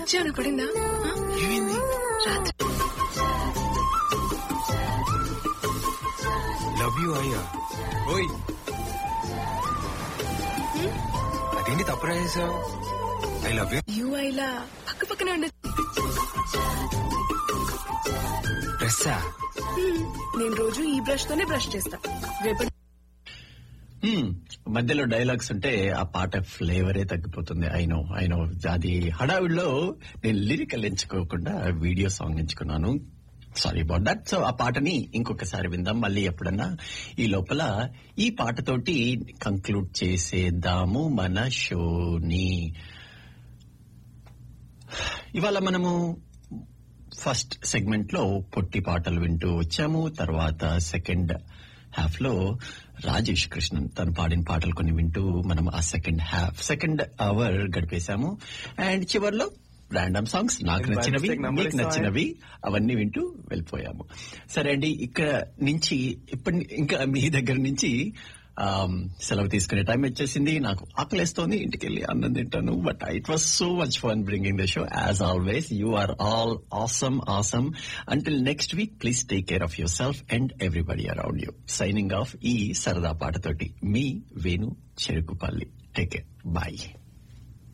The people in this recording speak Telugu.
పిచ్చాను పడిందా ఆ? ఏమైంది రాత్రి లవ్ యూ అయ్యా ఓయ్ అదేంటి తప్పు రాసేసావు ఐ లవ్ యూ యూఐలా పక్క పక్కన ఉండే డ్రెస్సా నేను రోజు ఈ బ్రష్ తోనే బ్రష్ చేస్తా రేపటి హ్మ్, మధ్యలో డైలాగ్స్ ఉంటే ఆ పాట ఫ్లేవరే తగ్గిపోతుంది ఐ నో ఐ నో అది హడావిడిలో నేను లిరికల్ ఎంచుకోకుండా వీడియో సాంగ్ ఎంచుకున్నాను సారీ అబౌట్ దట్ సో ఆ పాటని ఇంకొకసారి విందాం మళ్ళీ ఎప్పుడన్నా ఈ లోపల ఈ పాటతోటి కంక్లూడ్ చేసేద్దాము మన షోని ఇవాళ మనము ఫస్ట్ సెగ్మెంట్ లో పొట్టి పాటలు వింటూ వచ్చాము తర్వాత సెకండ్ హాఫ్ లో రాజేష్ కృష్ణన్ తను పాడిన పాటలు కొన్ని వింటూ మనం ఆ సెకండ్ హాఫ్ సెకండ్ అవర్ గడిపేశాము అండ్ చివర్లో ర్యాండమ్ సాంగ్స్ నాకు And by నచ్చినవి mistake number మీకు ఇస్తావా? నచ్చినవి అవన్నీ వింటూ వెళ్ళిపోయాము సరే అండి ఇక్కడ నుంచి ఇప్పటి ఇంకా మీ దగ్గర నుంచి ఆమ్, సెలవు తీసుకునే టైం వచ్చేసింది నాకు ఆకలేస్తోంది ఇంటికి వెళ్ళి అన్నం తింటాను but it was so much fun bringing the show as always you are all awesome awesome until next week please take care of yourself and everybody around you signing off ఈ సరదా పాటతోటి మీ Venu Cherukupalli take care bye